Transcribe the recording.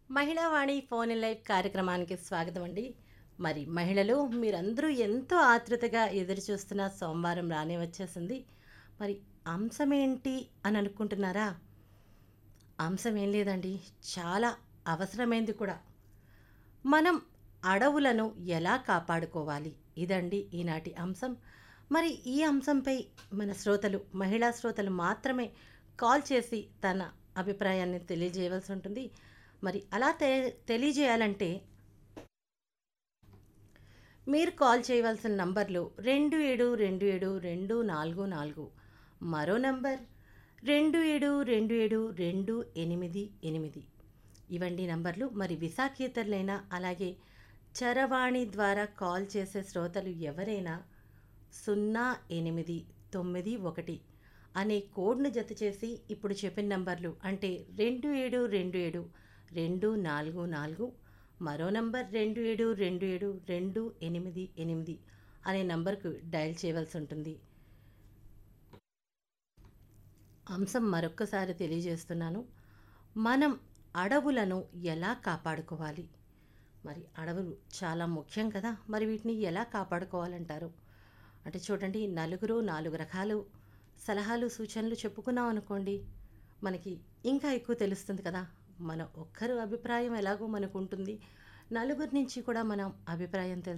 మహిళావాణి phone in live కార్యక్రమానికి స్వాగతం అండి మరి మహిళలు మీరందరూ ఎంతో ఆతృతగా ఎదురు చూస్తున్న సోమవారం రానే వచ్చేసింది మరి అంశం ఏంటి అని అనుకుంటున్నారా అంశం ఏం లేదండి చాలా అవసరమైంది కూడా మనం అడవులను ఎలా కాపాడుకోవాలి ఇదండి ఈనాటి అంశం మరి ఈ అంశంపై మన శ్రోతలు మహిళా శ్రోతలు మాత్రమే కాల్ చేసి తన అభిప్రాయాన్ని తెలియజేయవలసి ఉంటుంది మరి అలా తె తెలియజేయాలంటే మీరు కాల్ చేయవలసిన నంబర్లు రెండు ఏడు రెండు ఏడు రెండు నాలుగు నాలుగు మరో నంబర్ రెండు ఏడు రెండు ఏడు రెండు ఎనిమిది ఎనిమిది ఇవండి నంబర్లు మరి విశాఖేతరులైనా అలాగే చరవాణి ద్వారా కాల్ చేసే శ్రోతలు ఎవరైనా సున్నా ఎనిమిది తొమ్మిది ఒకటి అనే కోడ్ను జత చేసి ఇప్పుడు చెప్పిన నంబర్లు అంటే రెండు ఏడు రెండు ఏడు రెండు నాలుగు నాలుగు మరో నంబర్ రెండు ఏడు రెండు ఏడు రెండు ఎనిమిది ఎనిమిది అనే నంబర్కు డయల్ చేయవలసి ఉంటుంది అంశం మరొక్కసారి తెలియజేస్తున్నాను మనం అడవులను ఎలా కాపాడుకోవాలి మరి అడవులు చాలా ముఖ్యం కదా మరి వీటిని ఎలా కాపాడుకోవాలంటారు అంటే చూడండి నలుగురు నాలుగు రకాలు సలహాలు సూచనలు చెప్పుకున్నాం అనుకోండి మనకి ఇంకా ఎక్కువ తెలుస్తుంది కదా మన ఒక్కరు అభిప్రాయం ఎలాగో మనకు ఉంటుంది నలుగురి నుంచి కూడా మనం అభిప్రాయం తెలుసు